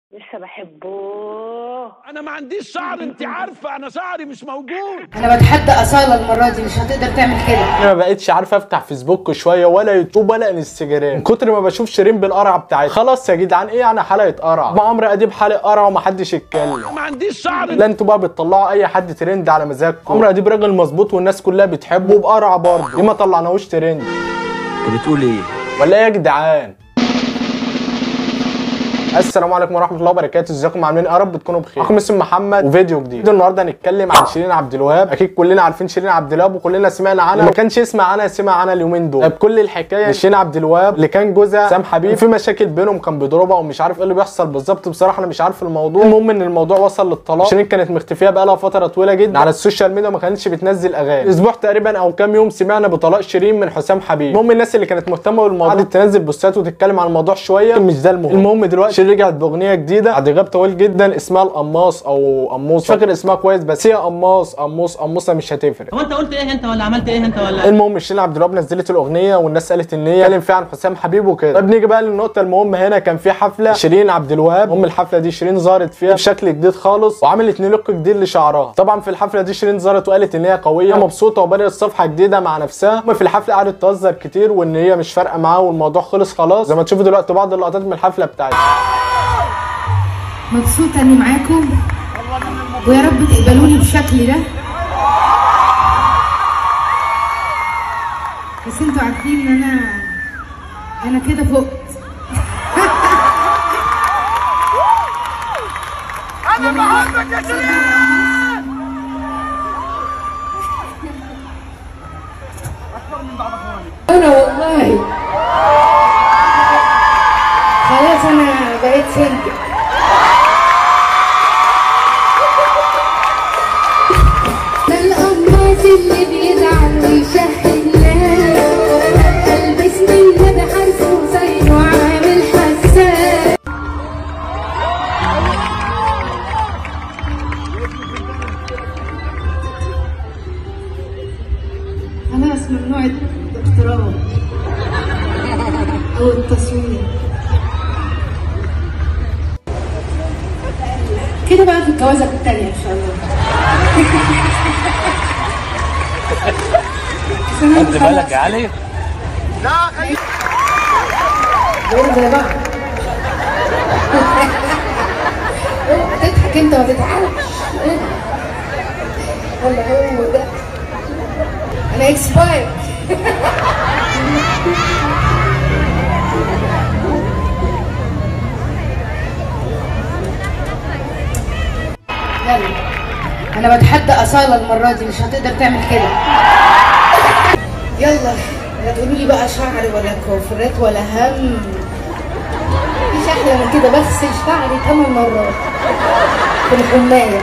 لسه بحبه انا ما عنديش شعر انت عارفه انا شعري مش موجود انا بتحدى اصاله المره دي مش هتقدر تعمل كده انا ما بقتش عارف افتح فيسبوك شويه ولا يوتيوب ولا انستجرام من كتر ما بشوف شيرين بالقرع بتاعتها خلاص يا جدعان ايه يعني حلقه قرع مع عمرو اديب حلقه قرع ومحدش يتكلم ما عنديش شعر لا انتوا بقى بتطلعوا اي حد ترند على مزاجكم عمرو اديب راجل مظبوط والناس كلها بتحبه وبقرع برضه ليه ما طلعناهوش ترند انت بتقول ايه؟ ولا ايه يا جدعان السلام عليكم ورحمه الله وبركاته ازيكم عاملين ايه يا رب تكونوا بخير اخوكم اسم محمد وفيديو جديد النهارده هنتكلم عن شيرين عبد الوهاب اكيد كلنا عارفين شيرين عبد الوهاب وكلنا سمعنا عنها ما كانش يسمع عنها سمع عنها اليومين دول طب كل الحكايه شيرين عبد الوهاب اللي كان جوزها سام حبيب في مشاكل بينهم كان بيضربها ومش عارف ايه اللي بيحصل بالظبط بصراحه انا مش عارف الموضوع المهم ان الموضوع وصل للطلاق شيرين كانت مختفيه بقالها فتره طويله جدا على السوشيال ميديا ما كانتش بتنزل اغاني اسبوع تقريبا او كام يوم سمعنا بطلاق شيرين من حسام حبيب المهم الناس اللي كانت مهتمه بالموضوع قعدت تنزل بوستات وتتكلم عن الموضوع شويه لكن مش ده المهم المهم دلوقتي شيرين رجعت باغنيه جديده بعد غياب طويل جدا اسمها القماص او قموص مش فاكر اسمها كويس بس هي قماص قموص قموصه مش هتفرق هو انت قلت ايه انت ولا عملت ايه انت ولا المهم شيرين عبد الوهاب نزلت الاغنيه والناس قالت ان هي اتكلم فيها عن حسام حبيب وكده طب نيجي بقى للنقطه المهمه هنا كان في حفله شيرين عبد الوهاب ام الحفله دي شيرين ظهرت فيها بشكل جديد خالص وعملت نلوك جديد لشعرها طبعا في الحفله دي شيرين ظهرت وقالت ان هي قويه مبسوطه وبدات صفحه جديده مع نفسها وفي الحفله قعدت تهزر كتير وان هي مش فارقه معاها والموضوع خلص خلاص زي ما تشوفوا دلوقتي بعض اللقطات من الحفله بتاعتها مبسوطه اني معاكم ويا رب تقبلوني بشكلي ده بس انتوا عارفين ان انا انا كده فقت انا بحبك يا شيرين انا والله خلاص انا بقيت سنجل القماص اللي بيزعل ويشهد ناس البس من هذا حرف وصيد وعامل حساس خلاص ممنوع الدكتوراه او التصوير كده بقى في الجوازة التانية ان شاء الله خد بالك يا علي لا زي بعض اوعى تضحك انت ما تتعبش ولا هو ده انا اكسباير يلا انا بتحدى اصاله المره دي مش هتقدر تعمل كده يلا لا تقولوا لي بقى شعري ولا كوفرات ولا هم مفيش احلى من كده بغسل شعري ثمان مرات في الحمايه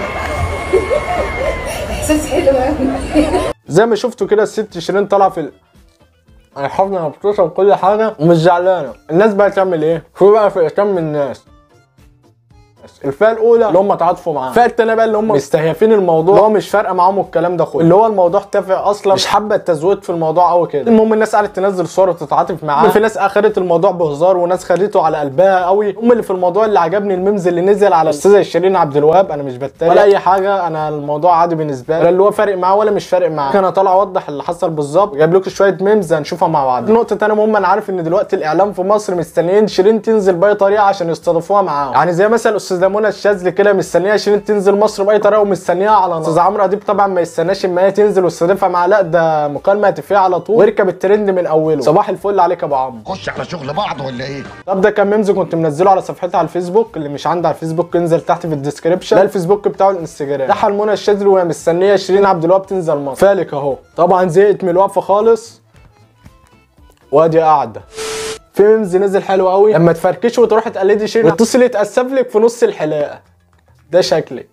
احساس حلو قوي زي ما شفتوا كده الست شيرين طالعه في ال... الحفله مبسوطه وكل حاجه ومش زعلانه الناس بقى تعمل ايه شو بقى في اهتمام الناس الفئه الاولى اللي هم تعاطفوا معاه الفئه الثانيه بقى اللي هم مستهيفين الموضوع اللي هو مش فارقه معاهم الكلام ده كله اللي هو الموضوع تافه اصلا مش حابه التزويد في الموضوع قوي كده المهم الناس قعدت تنزل صور وتتعاطف معاه في ناس اخدت الموضوع بهزار وناس خدته على قلبها قوي هم اللي في الموضوع اللي عجبني الميمز اللي نزل على الاستاذه شيرين عبد الوهاب انا مش بتريق ولا اي حاجه انا الموضوع عادي بالنسبه لي ولا اللي هو فارق معاه ولا مش فارق معاه انا طالع اوضح اللي حصل بالظبط جايب لكم شويه ميمز هنشوفها مع بعض نقطه تانية مهمه انا عارف ان دلوقتي الاعلام في مصر مستنيين شيرين تنزل باي طريقه عشان يستضيفوها معاهم يعني زي مثلا استاذه منى الشاذلي كده مستنيه شيرين تنزل مصر باي طريقه ومستنيها على نار استاذ عمرو اديب طبعا ما يستناش اما هي تنزل ويستضيفها معاه لا ده مكالمه هاتفيه على طول ويركب الترند من اوله صباح الفل عليك يا ابو عمرو خش على شغل بعض ولا ايه؟ طب ده كان ميمز كنت منزله على صفحتي على الفيسبوك اللي مش عندي على الفيسبوك ينزل تحت في الديسكربشن ده الفيسبوك بتاعه الانستجرام ده منى الشاذلي وهي مستنيه شيرين عبد الوهاب تنزل مصر فالك اهو طبعا زهقت من الوقفه خالص وادي قاعده في ميمز نزل حلو قوي لما تفركش وتروح تقلدي شيرين وتصل يتأسف لك في نص الحلاقه ده شكلك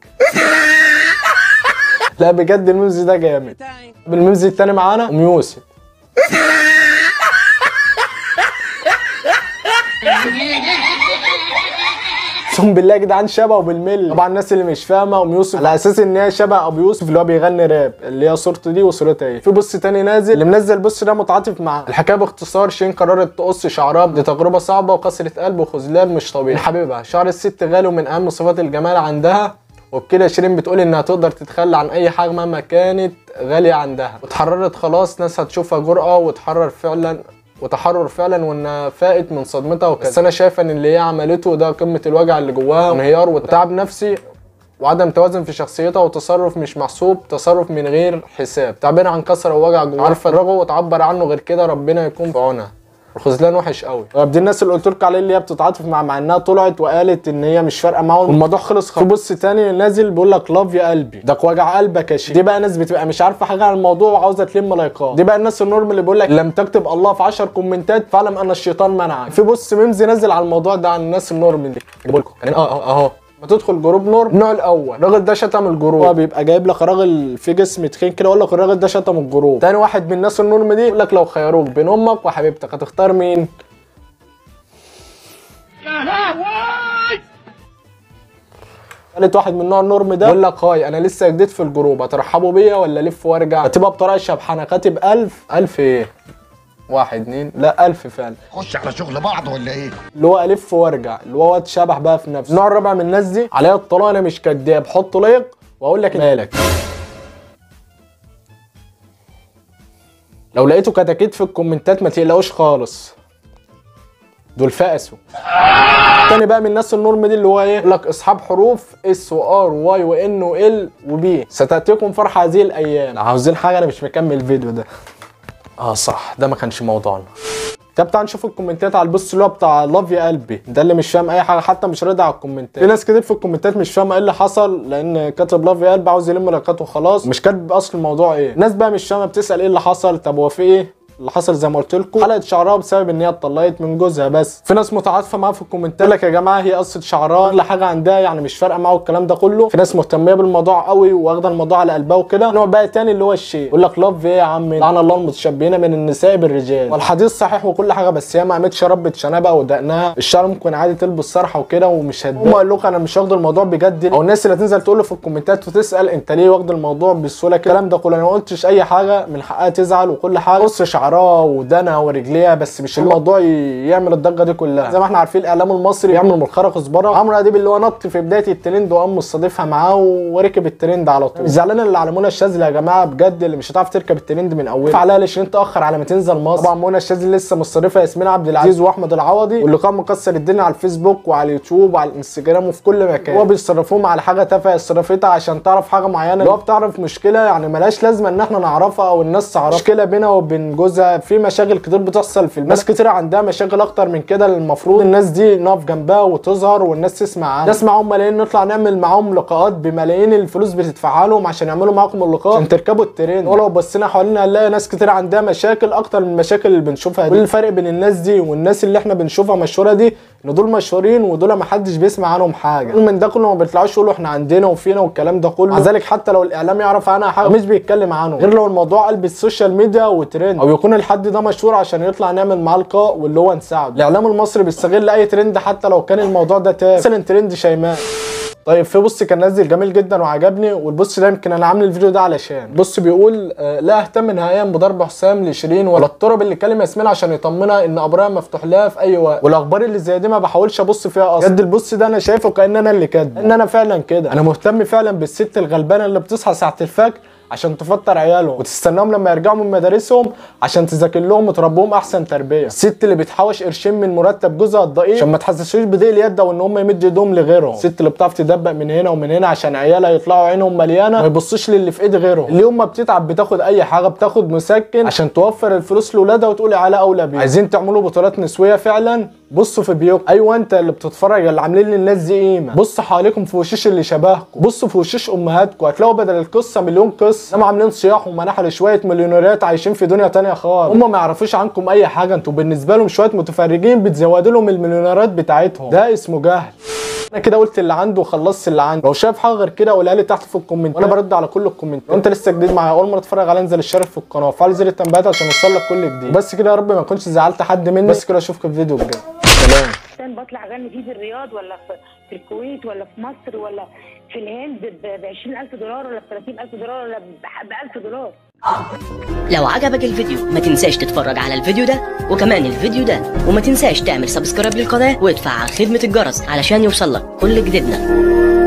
لا بجد الميمز ده جامد بالميمز التاني معانا ام يوسف اقسم بالله يا جدعان شبهه بالملي طبعا الناس اللي مش فاهمه ام يوسف على اساس ان هي شبه ابو يوسف اللي هو بيغني راب اللي هي صورته دي وصورتها ايه في بص تاني نازل اللي منزل بص ده متعاطف معاه الحكايه باختصار شين قررت تقص شعرها دي تجربه صعبه وكسرت قلب وخذلان مش طبيعي من حبيبها شعر الست غالي ومن اهم صفات الجمال عندها وبكده شيرين بتقول انها تقدر تتخلى عن اي حاجه مهما كانت غاليه عندها واتحررت خلاص ناس هتشوفها جرأه وتحرر فعلا وتحرر فعلا وانها فاقت من صدمتها وكذا بس انا شايفه ان اللي هي عملته ده قمه الوجع اللي جواها وانهيار وتعب نفسي وعدم توازن في شخصيتها وتصرف مش محسوب تصرف من غير حساب تعبير عن كسره ووجع جواها عارفه الرغو وتعبر عنه غير كده ربنا يكون في عونها الخذلان وحش قوي طب دي الناس اللي قلت لكم عليه اللي هي بتتعاطف مع مع انها طلعت وقالت ان هي مش فارقه معاهم والموضوع خلص خلاص بص تاني نازل بيقول لك لاف يا قلبي ده وجع قلبك يا شيخ دي بقى ناس بتبقى مش عارفه حاجه عن الموضوع وعاوزه تلم لايكات دي بقى الناس النورم اللي بيقول لك لم تكتب الله في 10 كومنتات فاعلم ان الشيطان منعك في بص ميمز نازل على الموضوع ده عن الناس النورم دي جيبوا لكم يعني اه اه اهو ما تدخل جروب نور النوع الاول الراجل ده شتم الجروب هو بيبقى جايب لك راجل في جسم تخين كده يقول لك الراجل ده شتم الجروب تاني واحد من الناس النورم دي يقول لك لو خيروك بين امك وحبيبتك هتختار مين قالت واحد من نوع النورم ده بقول لك هاي انا لسه جديد في الجروب هترحبوا بيا ولا الف وارجع هتبقى بطريقه شبحانه كاتب 1000 1000 ايه واحد اتنين لا 1000 فعلا خش على شغل بعض ولا ايه اللي هو الف وارجع اللي هو واد شبح بقى في نفسه النوع الرابع من الناس دي عليا الطلاق انا مش كداب حط لايك واقول لك مالك لو لقيته كتاكيت في الكومنتات ما تقلقوش خالص دول فقسوا تاني بقى من الناس النورم دي اللي هو ايه يقول لك اصحاب حروف اس وار وواي وان وال وبي ستاتيكم فرحه هذه الايام عاوزين حاجه انا مش مكمل الفيديو ده اه صح ده ما كانش موضوعنا طب تعال نشوف الكومنتات على البوست اللي هو بتاع لاف يا قلبي ده اللي مش فاهم اي حاجه حتى مش راضي على الكومنتات في ناس كتير في الكومنتات مش فاهمه ايه اللي حصل لان كاتب لاف يا قلبي عاوز يلم لايكات وخلاص مش كاتب اصل الموضوع ايه الناس بقى مش فاهمه بتسال ايه اللي حصل طب هو في ايه اللي حصل زي ما قلت لكم حلقه شعرها بسبب ان هي اتطلقت من جوزها بس في ناس متعاطفه معاها في الكومنتات يقول لك يا جماعه هي قصه شعرها اغلى حاجه عندها يعني مش فارقه معاها الكلام ده كله في ناس مهتميه بالموضوع قوي واخده الموضوع على قلبها وكده نوع بقى تاني اللي هو الشيء يقول لك لاف ايه يا عم لعن الله المتشبهين من النساء بالرجال والحديث صحيح وكل حاجه بس هي ما عملتش ربة شنبها ودقنها الشعر ممكن عادي تلبس صرحه وكده ومش هتضايق هم قالوا لكم انا مش واخد الموضوع بجد او الناس اللي هتنزل تقول له في الكومنتات وتسال انت ليه واخد الموضوع بالسهوله كده الكلام ده كله انا ما قلتش اي حاجه من حقها تزعل وكل حاجه قص شعرها ودنا ورجليها بس مش الموضوع ي- يعمل الضجه دي كلها زي ما احنا عارفين الاعلام المصري بيعمل ملخره كزبره عمرو اديب اللي هو نط في بدايه الترند وقام مستضيفها معاه وركب الترند على طول زعلان اللي على منى الشاذلي يا جماعه بجد اللي مش هتعرف تركب الترند من اوله عليها ليش انت تاخر على ما تنزل مصر طبعا منى الشاذلي لسه مستضيفه ياسمين عبد العزيز واحمد العوضي واللي كان مكسر الدنيا على الفيسبوك وعلى اليوتيوب وعلى الانستجرام وفي كل مكان هو بيصرفوهم على حاجه تافهه صرفتها عشان تعرف حاجه معينه اللي هو بتعرف مشكله يعني ملهاش لازمه ان احنا نعرفها او الناس تعرفها مشكله بينها وبين جوزها في مشاكل كتير بتحصل في الناس كتير عندها مشاكل اكتر من كده المفروض الناس دي نقف جنبها وتظهر والناس تسمع عنها ناس معاهم ملايين نطلع نعمل معاهم لقاءات بملايين الفلوس بتدفعها لهم عشان يعملوا معاكم اللقاء عشان تركبوا الترند ولو بصينا حوالينا هنلاقي ناس كتير عندها مشاكل اكتر من المشاكل اللي بنشوفها دي الفرق بين الناس دي والناس اللي احنا بنشوفها مشهوره دي ان دول مشهورين ودول ما حدش بيسمع عنهم حاجه من ده كله ما بيطلعوش يقولوا احنا عندنا وفينا والكلام ده كله مع ذلك حتى لو الاعلام يعرف عنها حاجه مش بيتكلم عنه غير لو الموضوع قلب السوشيال ميديا وترند او يكون الحد ده مشهور عشان يطلع نعمل معاه لقاء واللي هو نساعده الاعلام المصري بيستغل اي ترند حتى لو كان الموضوع ده تافه مثلا ترند شيماء طيب في بص كان نازل جميل جدا وعجبني والبص ده يمكن انا عامل الفيديو ده علشان بص بيقول آه، لا اهتم نهائيا بضرب حسام لشيرين ولا الطرب اللي كلم ياسمين عشان يطمنها ان ابراها مفتوح لها في اي وقت والاخبار اللي زي دي ما بحاولش ابص فيها اصلا بجد البص ده انا شايفه كان انا اللي كاتبه ان انا فعلا كده انا مهتم فعلا بالست الغلبانه اللي بتصحى ساعه الفجر عشان تفطر عيالهم وتستناهم لما يرجعوا من مدارسهم عشان تذاكر لهم وتربيهم احسن تربيه الست اللي بتحوش قرشين من مرتب جوزها الضئيل عشان ما تحسسوش بضيق اليد او ان هم يمدوا ايدهم لغيرهم الست اللي بتعرف تدبق من هنا ومن هنا عشان عيالها يطلعوا عينهم مليانه ما يبصوش للي في ايد غيرهم اللي يوم ما بتتعب بتاخد اي حاجه بتاخد مسكن عشان توفر الفلوس لاولادها وتقول على اولى بيها عايزين تعملوا بطولات نسويه فعلا بصوا في بيوت ايوه انت اللي بتتفرج اللي عاملين للناس دي قيمه بص حواليكم في وشوش اللي شبهكم بصوا في وشوش امهاتكم هتلاقوا بدل القصه مليون قصه انما عاملين صياح ومناحه لشويه مليونيرات عايشين في دنيا تانية خالص هم ما يعرفوش عنكم اي حاجه انتوا بالنسبه لهم شويه متفرجين بتزودوا لهم المليونيرات بتاعتهم ده اسمه جهل انا كده قلت اللي عنده وخلصت اللي عنده لو شايف حاجه غير كده قولها لي تحت في الكومنت وانا برد على كل الكومنت لو انت لسه جديد معايا اول مره تتفرج على انزل اشترك في القناه وفعل زر التنبيهات عشان يوصلك كل جديد بس كده يا رب ما اكونش زعلت حد مني بس كده اشوفك في الفيديو الجاي سلام كان بطلع اغني فيه في الرياض ولا في في الكويت ولا في مصر ولا في الهند ب 20000 دولار ولا ب 30000 دولار ولا ب 1000 دولار لو عجبك الفيديو ما تنساش تتفرج على الفيديو ده وكمان الفيديو ده وما تنساش تعمل سبسكرايب للقناة وادفع على خدمة الجرس علشان يوصلك كل جديدنا